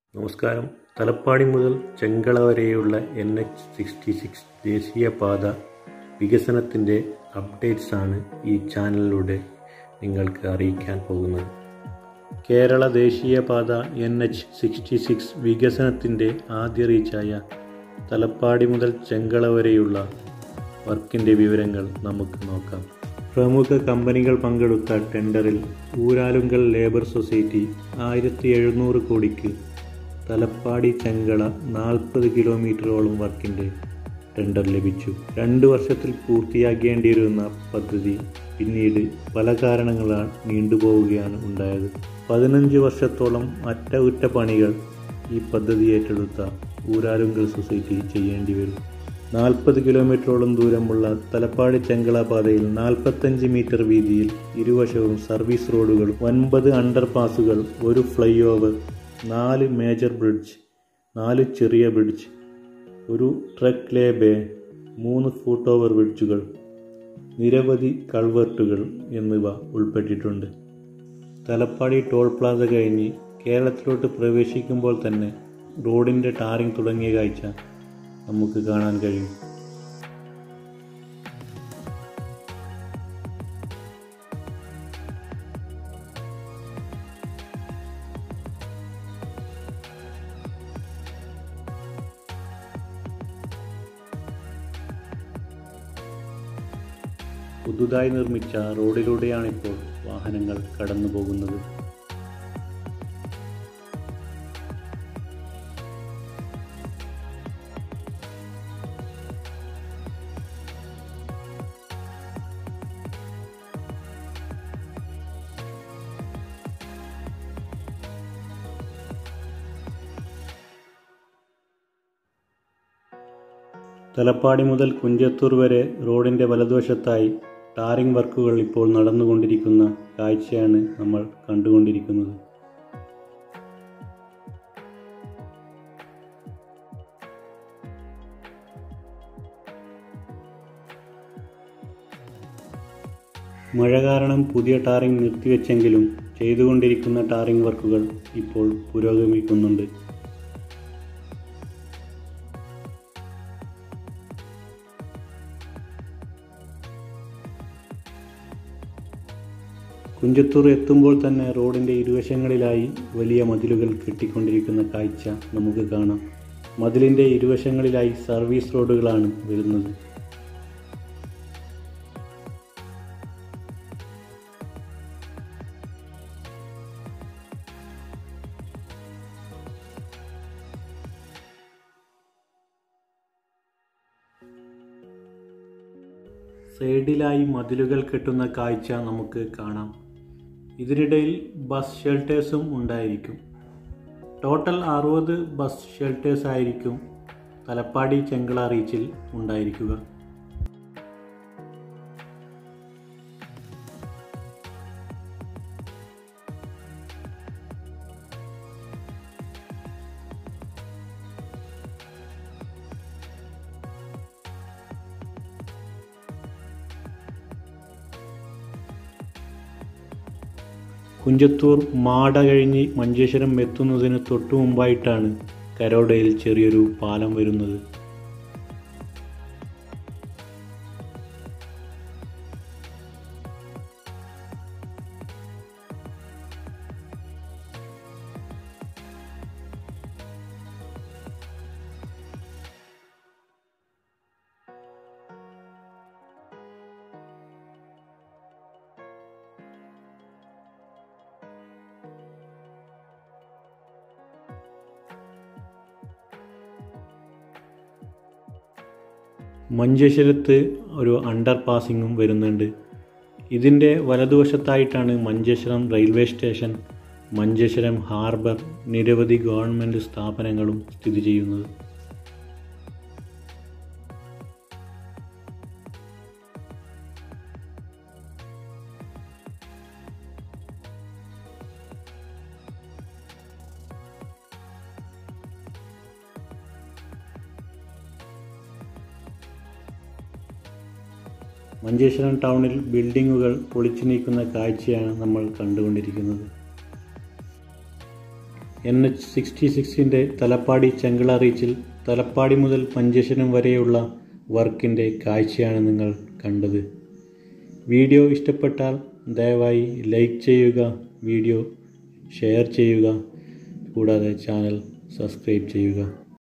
നമസ്കാരം തലപ്പാടി മുതൽ ചെങ്കള വരെയുള്ള എൻ എച്ച് സിക്സ്റ്റി സിക്സ് ദേശീയപാത വികസനത്തിൻ്റെ അപ്ഡേറ്റ്സ് ആണ് ഈ ചാനലിലൂടെ നിങ്ങൾക്ക് അറിയിക്കാൻ പോകുന്നത് കേരള ദേശീയപാത എൻ എച്ച് സിക്സ്റ്റി സിക്സ് വികസനത്തിൻ്റെ ആദ്യ റീച്ചായ തലപ്പാടി മുതൽ ചെങ്കള വരെയുള്ള വർക്കിൻ്റെ വിവരങ്ങൾ നമുക്ക് നോക്കാം പ്രമുഖ കമ്പനികൾ പങ്കെടുത്ത ടെൻഡറിൽ ഊരാലുങ്കൽ ലേബർ സൊസൈറ്റി ആയിരത്തി എഴുന്നൂറ് കോടിക്ക് തലപ്പാടി ചെങ്കള നാൽപ്പത് കിലോമീറ്ററോളം വർക്കിൻ്റെ ടെൻഡർ ലഭിച്ചു രണ്ട് വർഷത്തിൽ പൂർത്തിയാക്കേണ്ടിയിരുന്ന പദ്ധതി പിന്നീട് പല കാരണങ്ങളാൽ നീണ്ടുപോവുകയാണ് ഉണ്ടായത് പതിനഞ്ച് വർഷത്തോളം അറ്റകുറ്റപ്പണികൾ ഈ പദ്ധതി ഏറ്റെടുത്ത ഊരാലുങ്കൽ സൊസൈറ്റി ചെയ്യേണ്ടി വരും നാൽപ്പത് കിലോമീറ്ററോളം ദൂരമുള്ള തലപ്പാടി ചെങ്കള പാതയിൽ നാൽപ്പത്തഞ്ച് മീറ്റർ വീതിയിൽ ഇരുവശവും സർവീസ് റോഡുകൾ ഒൻപത് അണ്ടർ പാസുകൾ ഒരു ഫ്ലൈ ഓവർ നാല് മേജർ ബ്രിഡ്ജ് നാല് ചെറിയ ബ്രിഡ്ജ് ഒരു ട്രക്ക് ലേ ബേ മൂന്ന് ഫുട്ട് ഓവർ ബ്രിഡ്ജുകൾ നിരവധി കൾവർട്ടുകൾ എന്നിവ ഉൾപ്പെട്ടിട്ടുണ്ട് തലപ്പാടി ടോൾ പ്ലാസ കഴിഞ്ഞ് കേരളത്തിലോട്ട് പ്രവേശിക്കുമ്പോൾ തന്നെ റോഡിൻ്റെ ടാറിംഗ് തുടങ്ങിയ കാഴ്ച നമുക്ക് കാണാൻ കഴിയും പുതുതായി നിർമ്മിച്ച റോഡിലൂടെയാണിപ്പോൾ വാഹനങ്ങൾ കടന്നു പോകുന്നത് തലപ്പാടി മുതൽ കുഞ്ചത്തൂർ വരെ റോഡിൻ്റെ വലതുവശത്തായി ടാറിംഗ് വർക്കുകൾ ഇപ്പോൾ നടന്നുകൊണ്ടിരിക്കുന്ന കാഴ്ചയാണ് നമ്മൾ കണ്ടുകൊണ്ടിരിക്കുന്നത് മഴ കാരണം പുതിയ ടാറിംഗ് നിർത്തിവെച്ചെങ്കിലും ചെയ്തുകൊണ്ടിരിക്കുന്ന ടാറിംഗ് വർക്കുകൾ ഇപ്പോൾ പുരോഗമിക്കുന്നുണ്ട് കുഞ്ചത്തൂർ എത്തുമ്പോൾ തന്നെ റോഡിൻ്റെ ഇരുവശങ്ങളിലായി വലിയ മതിലുകൾ കെട്ടിക്കൊണ്ടിരിക്കുന്ന കാഴ്ച നമുക്ക് കാണാം മതിലിൻ്റെ ഇരുവശങ്ങളിലായി സർവീസ് റോഡുകളാണ് വരുന്നത് സൈഡിലായി മതിലുകൾ കെട്ടുന്ന കാഴ്ച നമുക്ക് കാണാം ഇതിനിടയിൽ ബസ് ഷെൽട്ടേഴ്സും ഉണ്ടായിരിക്കും ടോട്ടൽ അറുപത് ബസ് ഷെൽട്ടേഴ്സ് ആയിരിക്കും തലപ്പാടി ചെങ്കള റീച്ചിൽ ഉണ്ടായിരിക്കുക കുഞ്ചത്തൂർ മാട കഴിഞ്ഞ് മഞ്ചേശ്വരം എത്തുന്നതിന് തൊട്ടു മുമ്പായിട്ടാണ് കരോടയിൽ ചെറിയൊരു പാലം വരുന്നത് മഞ്ചേശ്വരത്ത് ഒരു അണ്ടർ പാസിങ്ങും വരുന്നുണ്ട് ഇതിൻ്റെ വലതുവശത്തായിട്ടാണ് Manjeshwaram railway station Manjeshwaram harbour നിരവധി ഗവൺമെൻറ് സ്ഥാപനങ്ങളും സ്ഥിതി ചെയ്യുന്നത് മഞ്ചേശ്വരം ടൗണിൽ ബിൽഡിങ്ങുകൾ പൊളിച്ചു നീക്കുന്ന കാഴ്ചയാണ് നമ്മൾ കണ്ടുകൊണ്ടിരിക്കുന്നത് എൻ എച്ച് സിക്സ്റ്റി സിക്സിൻ്റെ തലപ്പാടി ചെങ്കള റീച്ചിൽ തലപ്പാടി മുതൽ മഞ്ചേശ്വരം വരെയുള്ള വർക്കിൻ്റെ കാഴ്ചയാണ് നിങ്ങൾ കണ്ടത് വീഡിയോ ഇഷ്ടപ്പെട്ടാൽ ദയവായി ലൈക്ക് ചെയ്യുക വീഡിയോ ഷെയർ ചെയ്യുക കൂടാതെ ചാനൽ സബ്സ്ക്രൈബ് ചെയ്യുക